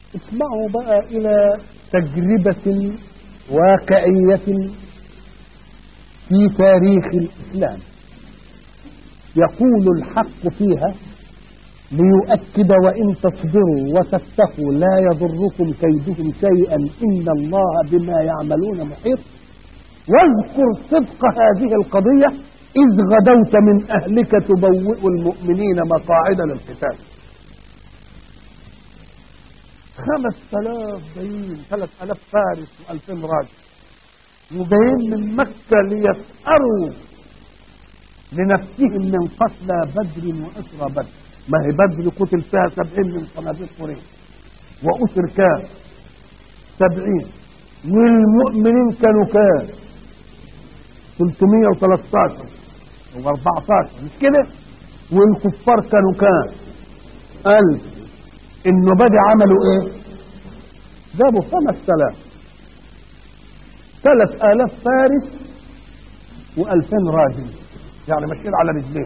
اسمعوا بقى إلى تجربة واقعية في تاريخ الإسلام يقول الحق فيها ليؤكد وإن تصبروا وتتقوا لا يضركم كيدهم شيئا إن الله بما يعملون محيط واذكر صدق هذه القضية إذ غدوت من أهلك تبوئ المؤمنين مقاعد للقتال خمس آلاف جايين ثلاث آلاف فارس وألفين راجل وجايين من مكة ليسأروا لنفسهم من قتلى بدر وأسرى بدر ما هي بدر قتل فيها سبعين من صناديق قريش وأسر كام سبعين والمؤمنين كانوا كام 313 و14 مش كده والكفار كانوا كام 1000 النبادي عملوا ايه جابوا 5000 3000 فارس و2000 راجل يعني ماشيين على رجلين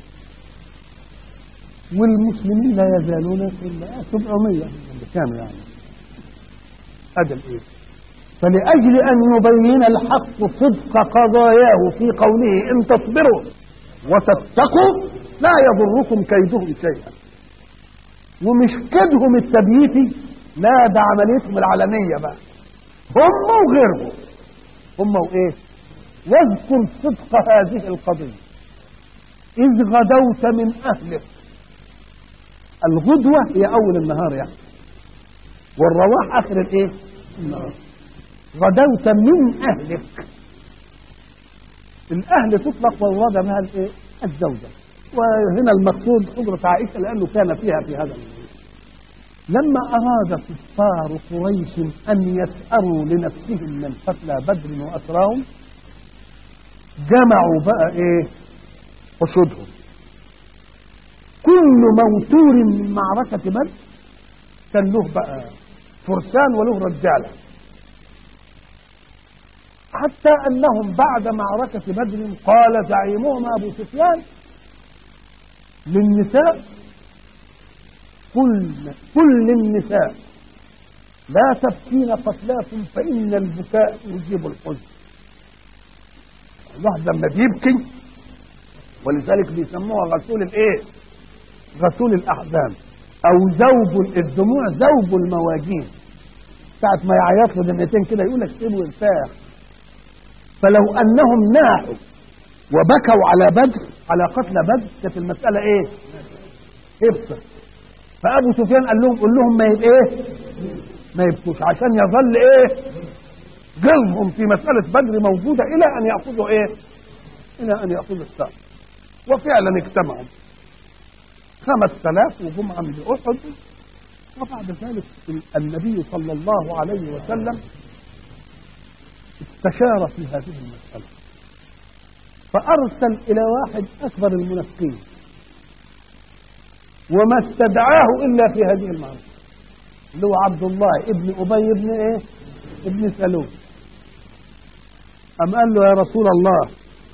والمسلمين لا يزالون الا 700 كانوا يعني هذا الايه فلأجل أن يبين الحق صدق قضاياه في قوله إن تصبروا وتتقوا لا يضركم كيدهم شيئا ومش كيدهم التبييتي لا ده عمليتهم العالمية بقى هم وغيرهم هم وإيه واذكر صدق هذه القضية إذ غدوت من أهلك الغدوة هي أول النهار يعني والرواح آخر الإيه النهار غدوت من أهلك الأهل تطلق ويراد بها الإيه؟ الزوجة وهنا المقصود حضرة عائشة لأنه كان فيها في هذا الموضوع لما أراد كفار قريش أن يسأروا لنفسهم من قتلى بدر وأسراهم جمعوا بقى إيه حشودهم كل موتور من معركة بدر كان له بقى فرسان وله رجاله حتى أنهم بعد معركة بدر قال زعيمهم أبو سفيان للنساء كل كل النساء لا تبكين قتلاكم فإن البكاء يجيب الحزن الواحد لما بيبكي ولذلك بيسموها غسول الايه غسول الاحزان او ذوب الدموع ذوب المواجين ساعة ما يعيط له دميتين كده يقول لك سيبه يرتاح فلو انهم ناحوا وبكوا على بدر على قتل بدر كانت المسألة ايه ابصر فابو سفيان قال لهم قول لهم ما يبقى ايه ما يبكوش عشان يظل ايه جلهم في مسألة بدر موجودة الى ان يأخذوا ايه الى ان يأخذوا الثأر وفعلا اجتمعوا خمس ثلاث وهم عند احد وبعد ذلك النبي صلى الله عليه وسلم استشار في هذه المسألة فأرسل إلى واحد أكبر المنافقين وما استدعاه إلا في هذه المعركة اللي هو عبد الله ابن أبي ابن إيه؟ ابن سلول أم قال له يا رسول الله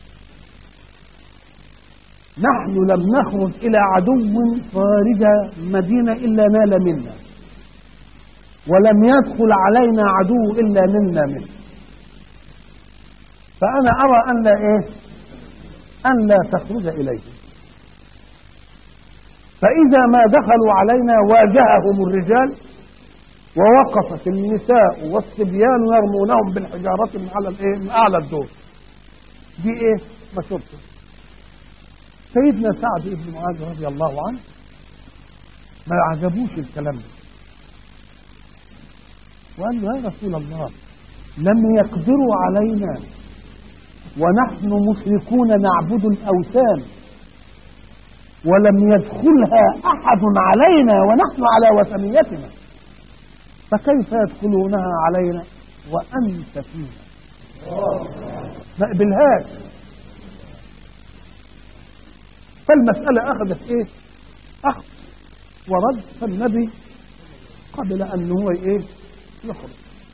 نحن لم نخرج إلى عدو خارج مدينة إلا نال منا ولم يدخل علينا عدو إلا نلنا منه فأنا أرى أن لا إيه أن لا تخرج إليهم فإذا ما دخلوا علينا واجههم الرجال ووقفت النساء والصبيان يرمونهم بالحجارة من على الإيه من أعلى الدور دي إيه مشورته سيدنا سعد بن معاذ رضي الله عنه ما عجبوش الكلام ده وقال له يا رسول الله لم يقدروا علينا ونحن مشركون نعبد الأوثان ولم يدخلها أحد علينا ونحن على وثنيتنا فكيف يدخلونها علينا وأنت فينا ما قبلهاش فالمسألة أخذت إيه أخذ ورد فالنبي قبل أن هو إيه يخرج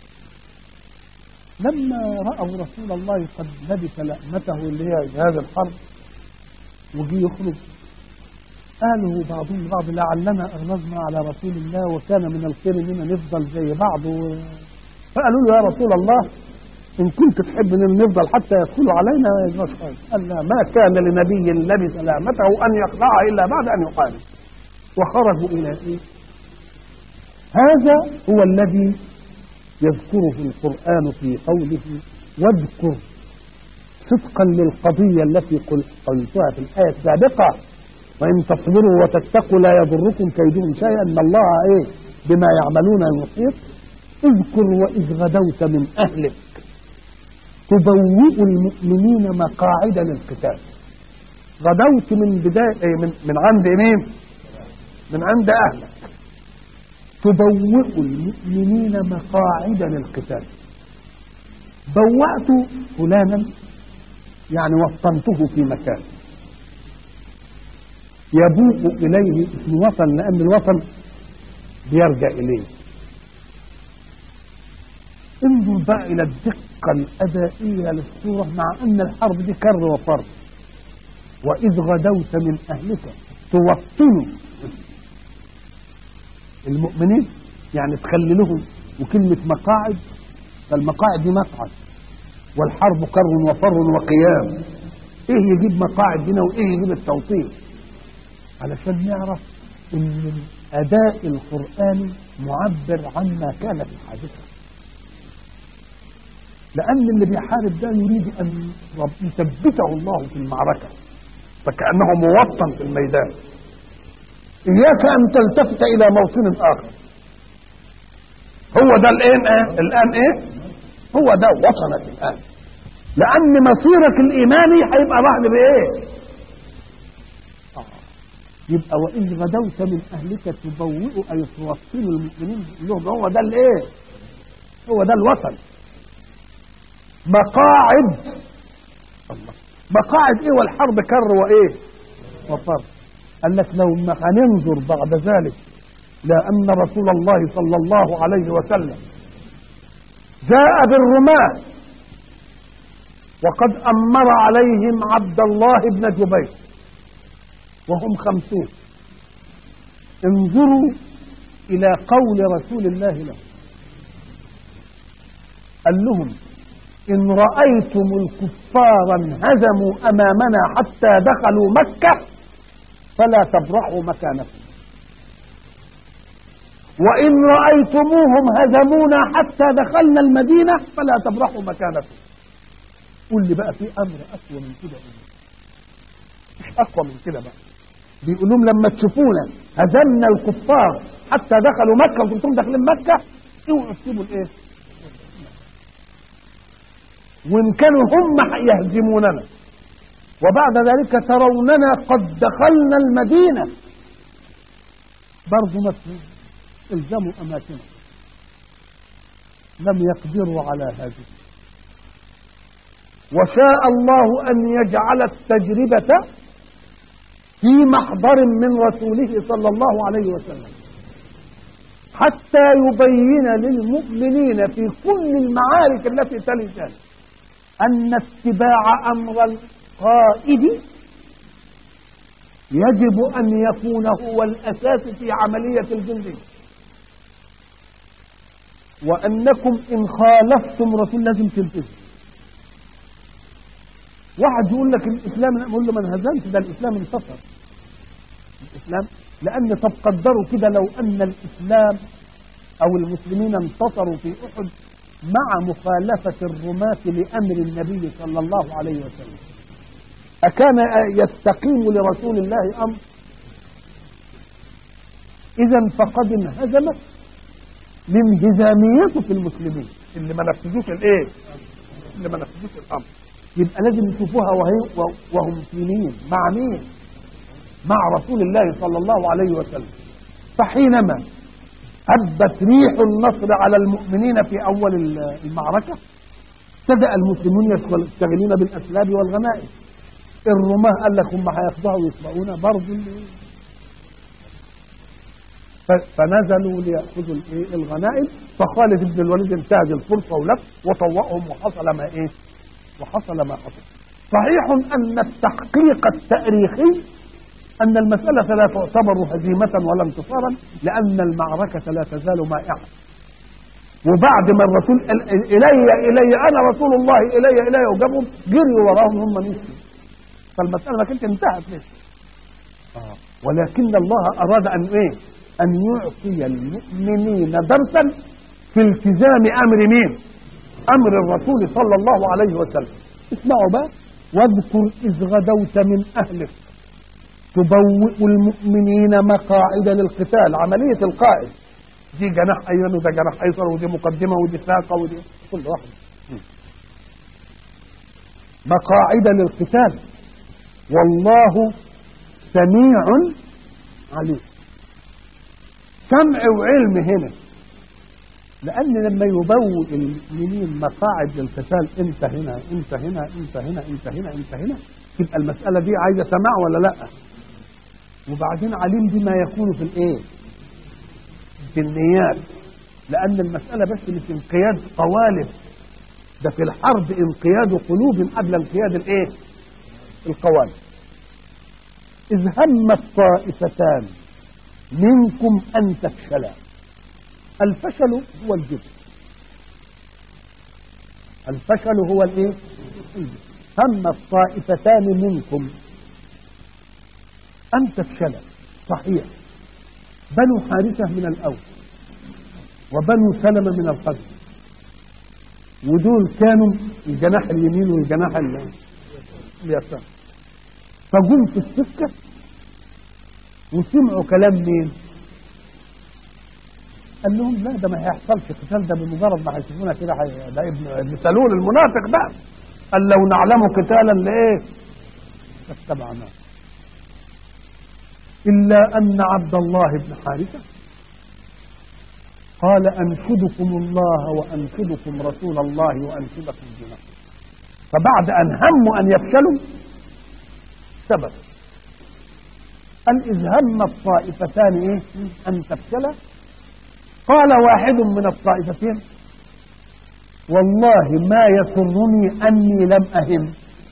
لما رأوا رسول الله قد لبس لأمته اللي هي جهاز الحرب وجي يخرج قالوا بعضهم بعض لعلنا أغلظنا على رسول الله وكان من الخير إننا نفضل زي بعض و... فقالوا له يا رسول الله إن كنت تحب أن نفضل حتى يدخلوا علينا يجوز خير قال لا ما كان لنبي لبس سلامته أن يخلع إلا بعد أن يقال وخرجوا إلى إيه هذا هو الذي يذكره القرآن في قوله واذكر صدقا للقضية التي قلتها في الآية السابقة وإن تصبروا وتتقوا لا يضركم كيدهم شيئا إن الله إيه بما يعملون يحيط اذكر وإذ غدوت من أهلك تبوئ المؤمنين مقاعد للقتال غدوت من بداية إيه من, من عند مين من عند أهلك تبوئ المؤمنين مقاعد للقتال بوأت فلانا يعني وطنته في مكان يبوء إليه اسم وطن لأن الوطن بيرجع إليه انظر بقى إلى الدقة الأدائية للصورة مع أن الحرب دي كر وفر وإذ غدوت من أهلك توطنوا المؤمنين يعني تخلي لهم وكلمة مقاعد فالمقاعد دي مقعد والحرب كر وفر وقيام ايه يجيب مقاعد هنا وايه يجيب التوطين علشان نعرف ان الاداء القراني معبر عما كان في الحادثه لان اللي بيحارب ده يريد ان يثبته الله في المعركه فكانه موطن في الميدان اياك ان تلتفت الى موطن اخر هو ده الان ايه الان ايه هو ده وطنك الان لان مصيرك الايماني هيبقى بعد بايه يبقى وإذ غدوت من أهلك تبوئ أي توطن المؤمنين لهم هو ده الإيه؟ هو ده الوطن مقاعد الله مقاعد إيه والحرب كر وإيه؟ وفر قال لك لو ما هننظر بعد ذلك لأن رسول الله صلى الله عليه وسلم جاء بالرماة وقد أمر عليهم عبد الله بن جبير وهم خمسون انظروا إلى قول رسول الله له قال لهم إن رأيتم الكفار انهزموا أمامنا حتى دخلوا مكة فلا تبرحوا مكانكم وإن رأيتموهم هزمونا حتى دخلنا المدينة فلا تبرحوا مكانكم قول لي بقى في أمر أقوى من كده مش أقوى من كده بقى بيقول لهم لما تشوفونا هزمنا الكفار حتى دخلوا مكة وكنتم داخلين مكة اوعوا تسيبوا الايه؟ وإن كانوا هم يهزموننا وبعد ذلك تروننا قد دخلنا المدينة برضو ما الزموا أماكنهم لم يقدروا على هذه وشاء الله أن يجعل التجربة في محضر من رسوله صلى الله عليه وسلم حتى يبين للمؤمنين في كل المعارك التي تلي ذلك أن اتباع أمر القائد يجب أن يكون هو الأساس في عملية الجندية وأنكم إن خالفتم رسول لازم تنتهوا واحد يقول لك الاسلام نقول له ما انهزمش ده الاسلام انتصر الاسلام لان طب قدروا كده لو ان الاسلام او المسلمين انتصروا في احد مع مخالفه الرماة لامر النبي صلى الله عليه وسلم اكان يستقيم لرسول الله امر اذا فقد انهزمت لانهزاميته في المسلمين اللي ما نفذوش الايه اللي ما نفذوش الامر يبقى لازم يشوفوها وهي وهم في مين مع مين مع رسول الله صلى الله عليه وسلم فحينما هبت ريح النصر على المؤمنين في أول المعركة ابتدأ المسلمون يشتغلون بالأسلاب والغنائم الرماة قال لك هم هيخضعوا ويسبقونا برضه فنزلوا ليأخذوا الغنائم فخالد بن الوليد انتهز الفرصة ولف وطوقهم وحصل ما ايه وحصل ما حصل صحيح أن التحقيق التاريخي أن المسألة لا تعتبر هزيمة ولا انتصارا لأن المعركة لا تزال مائعة وبعد ما الرسول قال إلي إلي أنا رسول الله إلي إلي وجابهم جريوا وراهم هم مشوا فالمسألة ما كانت انتهت لسه آه. ولكن الله أراد أن إيه أن يعطي المؤمنين درسا في التزام أمر مين أمر الرسول صلى الله عليه وسلم اسمعوا بقى واذكر إذ غدوت من أهلك تبوئ المؤمنين مقاعد للقتال عملية القائد دي جناح أيمن وده جناح أيسر ودي مقدمة ودي ساقة ودي كل واحد مقاعد للقتال والله سميع عليم سمع وعلم هنا لأن لما يبوئ المؤمنين مقاعد للقتال انت هنا انت هنا انت هنا انت هنا انت هنا تبقى المسألة دي عايزة سماع ولا لا وبعدين عليم بما يكون في الايه في النيات لأن المسألة بس مش انقياد قوالب ده في الحرب انقياد قلوب قبل انقياد الايه القوالب إذ هم الطائفتان منكم أن تفشلا الفشل هو الجبن الفشل هو الايه هم الطائفتان منكم أن تفشلا صحيح بنو حارثة من الأول وبنو سلمة من الخزر ودول كانوا الجناح اليمين والجناح ال- اليسار فجم في السكة وسمعوا كلام مين؟ قال لهم لا ده ما هيحصلش قتال ده بمجرد ما هيشوفونا كده هي- ده ابن ابن سلول المنافق بقى قال لو نعلم قتالا لايه؟ لاتبعناه إلا أن عبد الله بن حارثة قال أنشدكم الله وأنشدكم رسول الله وأنشدكم دينكم فبعد أن هموا أن يفشلوا سبب قال إذ هم الطائفتان إيه أن تفشلا قال واحد من الطائفتين والله ما يسرني أني لم أهم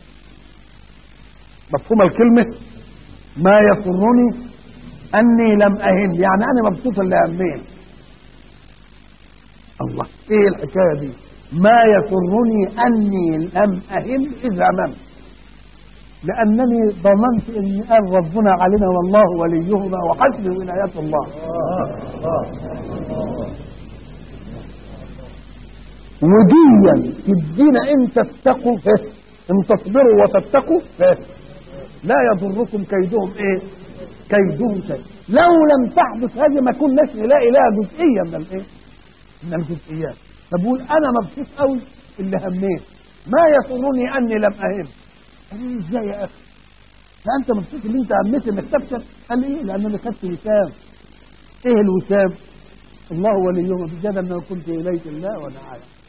مفهوم الكلمة ما يسرني أني لم أهم يعني أنا مبسوط اللي أمين الله إيه الحكاية دي ما يسرني أني لم أهم إذ هممت لأنني ضمنت أن قال ربنا علينا والله وليهما وحسب ولاية الله وديا تدينا إن تتقوا إيه؟ إن تصبروا وتتقوا إيه؟ لا يضركم كيدهم إيه كيدهم شيء لو لم تحدث هذه ما كناش نلاقي لها جزئية من الإيه من الجزئيات فبقول أنا مبسوط قوي اللي هميت ما يسرني أني لم أهم قال لي ازاي يا اخي ده انت مبسوط اللي انت هميت انك تفشل قال لي ايه لان انا خدت وسام ايه الوسام الله وليهم بجد انه كنت اليك الله وانا عالم